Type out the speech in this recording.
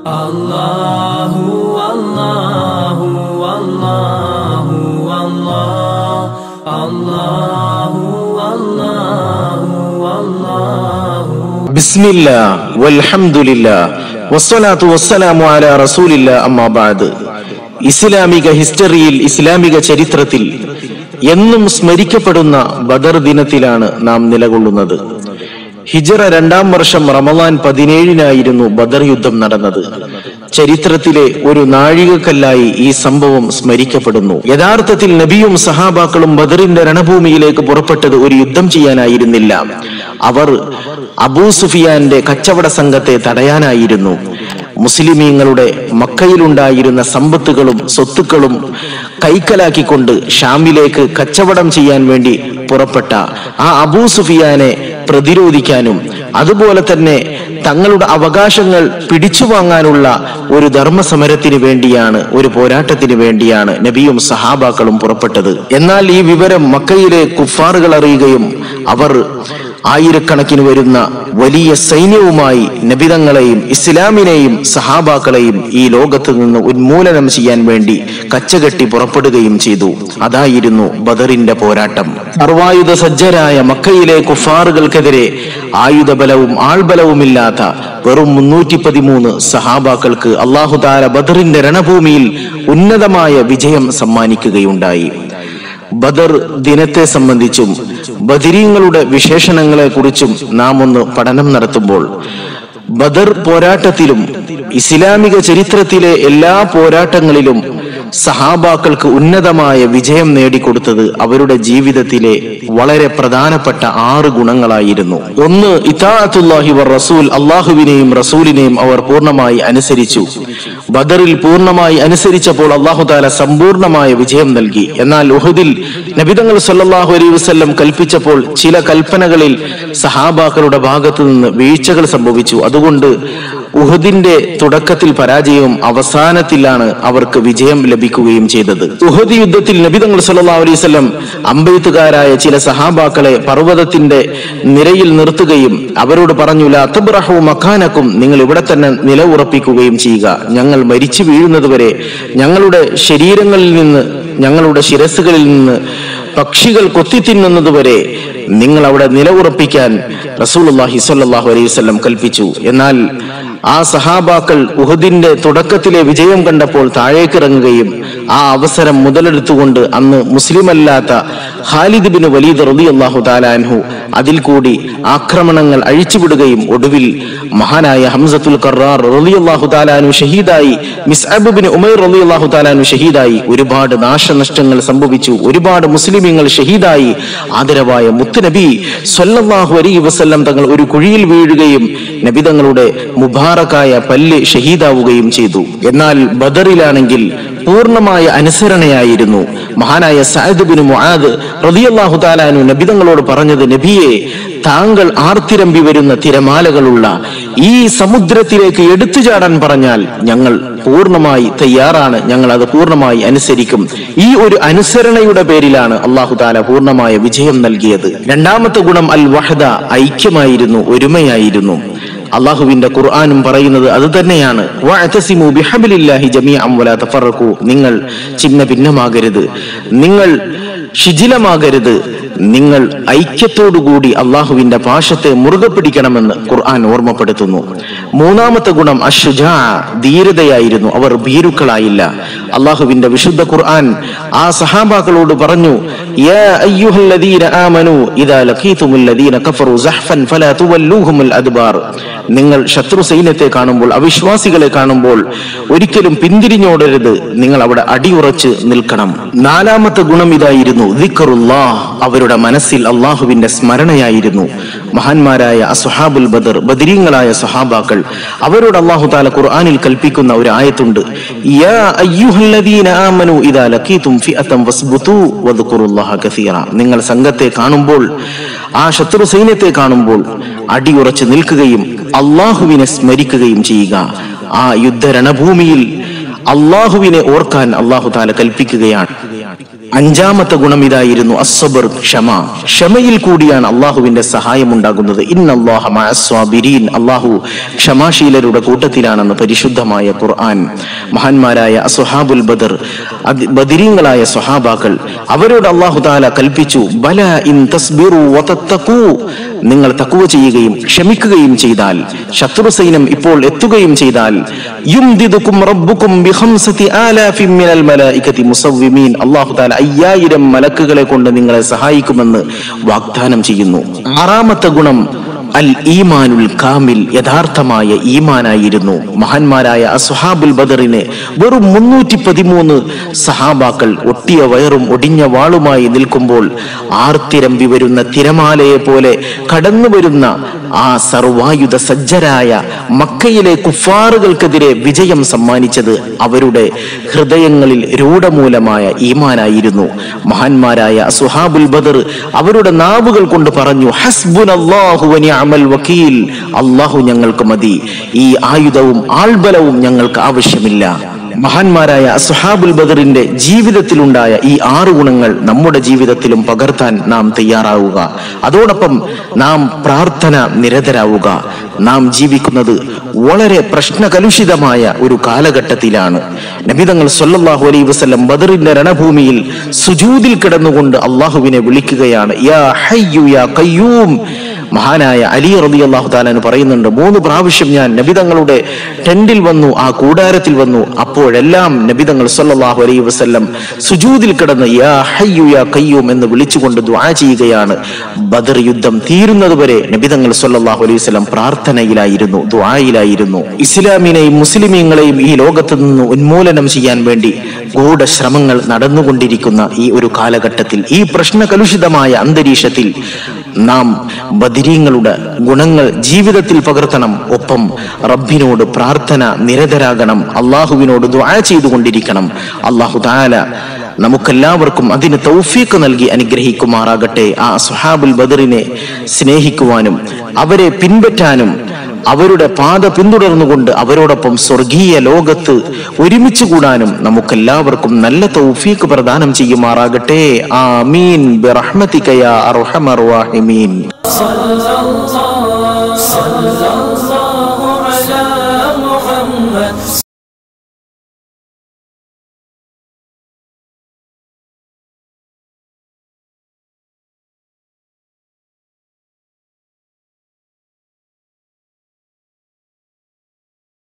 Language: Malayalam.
الله والله والله والله الله والله والله بسم الله والحمد لله والصلاة والسلام على رسول الله أما بعد ഇസ്ലാമിക ഹിസ്റ്ററിയിൽ ഇസ്ലാമിക ചരിത്രത്തിൽ എന്നും സ്മരിക്കപ്പെടുന്ന ബദർ ദിനത്തിലാണ് നാം നിലകൊള്ളുന്നത് ഹിജറ രണ്ടാം വർഷം റമദാൻ പതിനേഴിനായിരുന്നു ബദർ യുദ്ധം നടന്നത് ചരിത്രത്തിലെ ഒരു നാഴികക്കല്ലായി ഈ സംഭവം സ്മരിക്കപ്പെടുന്നു യഥാർത്ഥത്തിൽ നബിയും സഹാബാക്കളും ബദറിന്റെ രണഭൂമിയിലേക്ക് പുറപ്പെട്ടത് ഒരു യുദ്ധം ചെയ്യാനായിരുന്നില്ല അവർ അബൂ സുഫിയാന്റെ കച്ചവട സംഘത്തെ തടയാനായിരുന്നു മുസ്ലിമീങ്ങളുടെ മക്കയിലുണ്ടായിരുന്ന സമ്പത്തുകളും സ്വത്തുക്കളും കൈക്കലാക്കിക്കൊണ്ട് ഷാമിലേക്ക് കച്ചവടം ചെയ്യാൻ വേണ്ടി പുറപ്പെട്ട ആ അബൂ സുഫിയാനെ പ്രതിരോധിക്കാനും അതുപോലെ തന്നെ തങ്ങളുടെ അവകാശങ്ങൾ പിടിച്ചു വാങ്ങാനുള്ള ഒരു ധർമ്മസമരത്തിന് വേണ്ടിയാണ് ഒരു പോരാട്ടത്തിന് വേണ്ടിയാണ് നബിയും സഹാബാക്കളും പുറപ്പെട്ടത് എന്നാൽ ഈ വിവരം മക്കയിലെ കുഫാറുകൾ അറിയുകയും അവർ ആയിരക്കണക്കിന് വരുന്ന വലിയ സൈന്യവുമായി നബിതങ്ങളെയും ഇസ്ലാമിനെയും സഹാബാക്കളെയും ഈ ലോകത്ത് നിന്ന് ഉന്മൂലനം ചെയ്യാൻ വേണ്ടി കച്ചകെട്ടി പുറപ്പെടുകയും ചെയ്തു അതായിരുന്നു ബദറിന്റെ പോരാട്ടം സർവായുധ സജ്ജരായ മക്കയിലെ കുഫാറുകൾക്കെതിരെ ആയുധബലവും ആൾബലവുമില്ലാത്ത വെറും മുന്നൂറ്റി പതിമൂന്ന് സഹാബാക്കൾക്ക് അള്ളാഹുതാര ബദറിന്റെ രണഭൂമിയിൽ ഉന്നതമായ വിജയം സമ്മാനിക്കുകയുണ്ടായി ബദർ ദിനത്തെ സംബന്ധിച്ചും ബദിരീങ്ങളുടെ വിശേഷണങ്ങളെ കുറിച്ചും നാം ഒന്ന് പഠനം നടത്തുമ്പോൾ ബദർ പോരാട്ടത്തിലും ഇസ്ലാമിക ചരിത്രത്തിലെ എല്ലാ പോരാട്ടങ്ങളിലും സഹാബാക്കൾക്ക് ഉന്നതമായ വിജയം നേടിക്കൊടുത്തത് അവരുടെ ജീവിതത്തിലെ വളരെ പ്രധാനപ്പെട്ട ആറ് ഗുണങ്ങളായിരുന്നു ഒന്ന് ഇതാഅത്തുല്ലാഹി വർ റസൂൽ അള്ളാഹുവിനെയും റസൂലിനെയും അവർ പൂർണ്ണമായി അനുസരിച്ചു ബദറിൽ പൂർണ്ണമായി അനുസരിച്ചപ്പോൾ അള്ളാഹു താല സമ്പൂർണമായ വിജയം നൽകി എന്നാൽ ഉഹദിൽ നബിതങ്ങൾ സല്ലല്ലാഹു അലൈഹി വസല്ലം കൽപ്പിച്ചപ്പോൾ ചില കൽപ്പനകളിൽ സഹാബാക്കളുടെ ഭാഗത്തു നിന്ന് വീഴ്ചകൾ സംഭവിച്ചു അതുകൊണ്ട് ഉഹദിന്റെ തുടക്കത്തിൽ പരാജയവും അവസാനത്തിലാണ് അവർക്ക് വിജയം ലഭിക്കുകയും ചെയ്തത് ഉഹദ് യുദ്ധത്തിൽ നബിതങ്ങൾ സല്ലല്ലാഹു അലൈഹി വസല്ലം അമ്പെയ്ത്തുകാരായ ചില സഹാബാക്കളെ പർവ്വതത്തിന്റെ നിരയിൽ നിർത്തുകയും അവരോട് പറഞ്ഞു ലാ തബ്റഹു മക്കാനക്കും നിങ്ങൾ ഇവിടെ തന്നെ നില ഉറപ്പിക്കുകയും ചെയ്യുക ഞങ്ങൾ മരിച്ചു വീഴുന്നതുവരെ ഞങ്ങളുടെ ശരീരങ്ങളിൽ നിന്ന് ഞങ്ങളുടെ ശിരസുകളിൽ നിന്ന് പക്ഷികൾ കൊത്തിത്തിന്നുന്നതുവരെ നിങ്ങൾ അവിടെ നിലവുറപ്പിക്കാൻ റസൂലുള്ളാഹി സ്വല്ലല്ലാഹു അലൈഹി വസല്ലം കൽപ്പിച്ചു എന്നാൽ ആ സഹാബാക്കൾ ഉഹദിന്റെ തുടക്കത്തിലെ വിജയം കണ്ടപ്പോൾ താഴേക്കിറങ്ങുകയും ആ അവസരം മുതലെടുത്തുകൊണ്ട് അന്ന് മുസ്ലിം അല്ലാത്ത ഖാലിദ് ബിൻ വലീദ് റളിയല്ലാഹു താലാൻഹു അതിൽ കൂടി ആക്രമണങ്ങൾ അഴിച്ചുവിടുകയും ഒടുവിൽ മഹാനായ ഹംസത്തുൽ കറാർ റളിയല്ലാഹു താലാനു ഷഹീദായി മിസ്അബ് ബിൻ ഉമൈർ റളിയല്ലാഹു താലാനു ഷഹീദായി ഒരുപാട് നാശനഷ്ടങ്ങൾ സംഭവിച്ചു ഒരുപാട് മുസ്ലിമീങ്ങൾ ഷഹീദായി ആദരവായ മുത്തുനബി സ്വല്ലല്ലാഹു അലൈഹി വസല്ലം തങ്ങൾ ഒരു കുഴിയിൽ വീഴുകയും നബി തങ്ങളുടെ മുബാറക്കായ പല്ല് ഷഹീദാവുകയും ചെയ്തു എന്നാൽ ബദറിലാണെങ്കിൽ പൂർണ്ണമായ അനുസരണയായിരുന്നു മഹാനായ സഅദ് ബിൻ മുആദ് റളിയല്ലാഹു താലാനു നബിതങ്ങളോട് പറഞ്ഞത് നബിയെ താങ്കൾ ആർത്തിരമ്പി വരുന്ന തിരമാലകളുള്ള ഈ സമുദ്രത്തിലേക്ക് എടുത്തു ചാടാൻ പറഞ്ഞാൽ ഞങ്ങൾ പൂർണ്ണമായി തയ്യാറാണ് ഞങ്ങൾ അത് പൂർണ്ണമായി അനുസരിക്കും ഈ ഒരു അനുസരണയുടെ പേരിലാണ് അള്ളാഹു താല പൂർണ്ണമായ വിജയം നൽകിയത് രണ്ടാമത്തെ ഗുണം അൽ വഹദ ഐക്യമായിരുന്നു ഒരുമയായിരുന്നു അള്ളാഹുവിന്റെ ഖുർആാനും പറയുന്നത് അത് തന്നെയാണ് വഅതസിമു ബിഹബ്ലില്ലാഹി ജമീഅൻ വലാ തഫറഖു നിങ്ങൾ ചിന്ന ഭിന്നമാകരുത് നിങ്ങൾ ശിഥിലമാകരുത് നിങ്ങൾ ഐക്യത്തോടുകൂടി അള്ളാഹുവിന്റെ പാശത്തെ മുറുകെ പിടിക്കണമെന്ന് ഖുർആൻ ഓർമ്മപ്പെടുത്തുന്നു മൂന്നാമത്തെ ഗുണം അഷുജാ ധീരതയായിരുന്നു അവർ ഭീരുക്കളായില്ല അള്ളാഹുവിന്റെ വിശുദ്ധ ഖുർആൻ ആ സഹാബാക്കളോട് പറഞ്ഞു യാ അയ്യുഹല്ലദീന ആമനു ഇദാ ലഖീതുമുല്ലദീന കഫറു സഹ്ഫൻ ഫലാ തുവല്ലൂഹുമുൽ അദ്ബാർ നിങ്ങൾ ശത്രു സൈന്യത്തെ കാണുമ്പോൾ അവിശ്വാസികളെ കാണുമ്പോൾ ഒരിക്കലും പിന്തിരിഞ്ഞോടരുത് നിങ്ങൾ അവിടെ അടിയുറച്ച് നിൽക്കണം നാലാമത്തെ ഗുണം ഇതായിരുന്നു ദിക്റുല്ലാഹ് അവരുടെ മനസ്സിൽ അള്ളാഹുവിന്റെ സ്മരണയായിരുന്നു മഹാന്മാരായ അസുഹാബുൽ ബദർ ബദരീങ്ങളായ സഹാബാക്കൾ അവരോട് അള്ളാഹു താല ഖുർആനിൽ കൽപ്പിക്കുന്ന ഒരു ആയത്തുണ്ട് യാ അയ്യുഹല്ലദീന ആമനു ഇദാ ലഖീതും ഫിഅതൻ വസ്ബുതു വദ്കുറുല്ലാഹ കസീറ നിങ്ങൾ സംഘത്തെ കാണുമ്പോൾ ആ ശത്രു സൈന്യത്തെ കാണുമ്പോൾ അടിയുറച്ച് നിൽക്കുകയും അള്ളാഹുവിനെ സ്മരിക്കുകയും ചെയ്യുക ആ യുദ്ധ രണഭൂമിയിൽ അള്ളാഹുവിനെ ഓർക്കാൻ അള്ളാഹു താല കൽപ്പിക്കുകയാണ് അഞ്ചാമത്തെ ഗുണം ഇതായിരുന്നു അസ്സബർ ക്ഷമ ക്ഷമയിൽ കൂടിയാണ് അള്ളാഹുവിന്റെ സഹായം ഉണ്ടാകുന്നത് ഇന്നല്ലാഹുബിരീൻ അള്ളാഹു ക്ഷമാശീലരുടെ കൂട്ടത്തിലാണെന്ന് പരിശുദ്ധമായ ഖുർആൻ മഹാന്മാരായ അസുഹാബുൽ ബദർ അത് ബദിരീങ്ങളായ സ്വഹാബാക്കൾ അവരോട് അള്ളാഹു താല കൽപ്പിച്ചു ബല ഇൻ തസ്ബിറു വതത്തഖൂ നിങ്ങൾ തക്കുവ ചെയ്യുകയും ക്ഷമിക്കുകയും ചെയ്താൽ ശത്രു സൈന്യം ഇപ്പോൾ എത്തുകയും ചെയ്താൽ യുംദിദുക്കും റബ്ബുക്കും ബിഖംസതി ആലാഫിൻ മിനൽ മലായികതി മുസവ്വിമീൻ അല്ലാഹു തആല അയ്യായിരം മലക്കുകളെ കൊണ്ട് നിങ്ങളെ സഹായിക്കുമെന്ന് വാഗ്ദാനം ചെയ്യുന്നു ആറാമത്തെ ഗുണം അൽ ഈമാനുൽ കാമിൽ യഥാർത്ഥമായ ഈമാനായിരുന്നു മഹാന്മാരായ അസുഹാബുൽ ബദറിന് വെറും മുന്നൂറ്റി പതിമൂന്ന് സഹാബാക്കൾ ഒട്ടിയ വയറും ഒടിഞ്ഞ വാളുമായി നിൽക്കുമ്പോൾ ആർത്തിരമ്പി വരുന്ന തിരമാലയെ പോലെ കടന്നു വരുന്ന ആ സർവായുധ സജ്ജരായ മക്കയിലെ കുഫാറുകൾക്കെതിരെ വിജയം സമ്മാനിച്ചത് അവരുടെ ഹൃദയങ്ങളിൽ രൂഢമൂലമായ ഈമാനായിരുന്നു മഹാന്മാരായ സുഹാബുൽ ബദർ അവരുടെ നാവുകൾ കൊണ്ട് പറഞ്ഞു ഹസ്ബുൻ അമൽ വക്കീൽ അള്ളാഹു ഞങ്ങൾക്ക് മതി ഈ ആയുധവും ആൾബലവും ഞങ്ങൾക്ക് ആവശ്യമില്ല മഹാന്മാരായ അസുഹാബുൽ ബദറിന്റെ ജീവിതത്തിലുണ്ടായ ഈ ആറ് ഗുണങ്ങൾ നമ്മുടെ ജീവിതത്തിലും പകർത്താൻ നാം തയ്യാറാവുക അതോടൊപ്പം നാം പ്രാർത്ഥന നിരതരാവുക നാം ജീവിക്കുന്നത് വളരെ പ്രശ്നകലുഷിതമായ ഒരു കാലഘട്ടത്തിലാണ് നബിതങ്ങൾ സല്ലല്ലാഹു അലൈഹി വസല്ലം ബദറിന്റെ രണഭൂമിയിൽ സുജൂദിൽ കിടന്നുകൊണ്ട് അള്ളാഹുവിനെ വിളിക്കുകയാണ് യാ ഹയ്യു യാ കയ്യൂം മഹാനായ അലി റബി അള്ളാഹു താലാന് പറയുന്നുണ്ട് മൂന്ന് പ്രാവശ്യം ഞാൻ നബിതങ്ങളുടെ ടെന്റിൽ വന്നു ആ കൂടാരത്തിൽ വന്നു അപ്പോഴെല്ലാം നബിതങ്ങൾ സല്ലല്ലാഹു അലൈഹി വസല്ലം സുജൂദിൽ കിടന്ന് യാ ഹയ്യു യാ കയ്യൂം എന്ന് വിളിച്ചുകൊണ്ട് ദുആ ചെയ്യുകയാണ് ബദർ യുദ്ധം തീരുന്നതുവരെ നബിതങ്ങൾ സല്ലല്ലാഹു അലൈഹി വസല്ലം പ്രാർത്ഥനയിലായിരുന്നു ദുആയിലായിരുന്നു ഇസ്ലാമിനെയും മുസ്ലിമീങ്ങളെയും ഈ ലോകത്ത് നിന്ന് ഉന്മൂലനം ചെയ്യാൻ വേണ്ടി ഗൂഢശ്രമങ്ങൾ നടന്നുകൊണ്ടിരിക്കുന്ന ഈ ഒരു കാലഘട്ടത്തിൽ ഈ പ്രശ്നകലുഷിതമായ അന്തരീക്ഷത്തിൽ നാം ബദിരീങ്ങളുടെ ഗുണങ്ങൾ ജീവിതത്തിൽ പകർത്തണം ഒപ്പം റബ്ബിനോട് പ്രാർത്ഥന നിരതരാകണം അള്ളാഹുവിനോട് ദുആ ചെയ്തുകൊണ്ടിരിക്കണം അള്ളാഹു താല നമുക്കെല്ലാവർക്കും അതിന് തൗഫീക്ക് നൽകി അനുഗ്രഹിക്കുമാറാകട്ടെ ആ സുഹാബുൽ ബദറിനെ സ്നേഹിക്കുവാനും അവരെ പിൻപറ്റാനും അവരുടെ പാത പിന്തുടർന്നുകൊണ്ട് അവരോടൊപ്പം സ്വർഗീയ ലോകത്ത് ഒരുമിച്ച് കൂടാനും നമുക്കെല്ലാവർക്കും നല്ല തൗഫീക്ക് പ്രദാനം ചെയ്യുമാറാകട്ടെ ആമീൻ ബിറഹ്മതിക യാ അർഹമർ റഹീമീൻ صلى الله صلى الله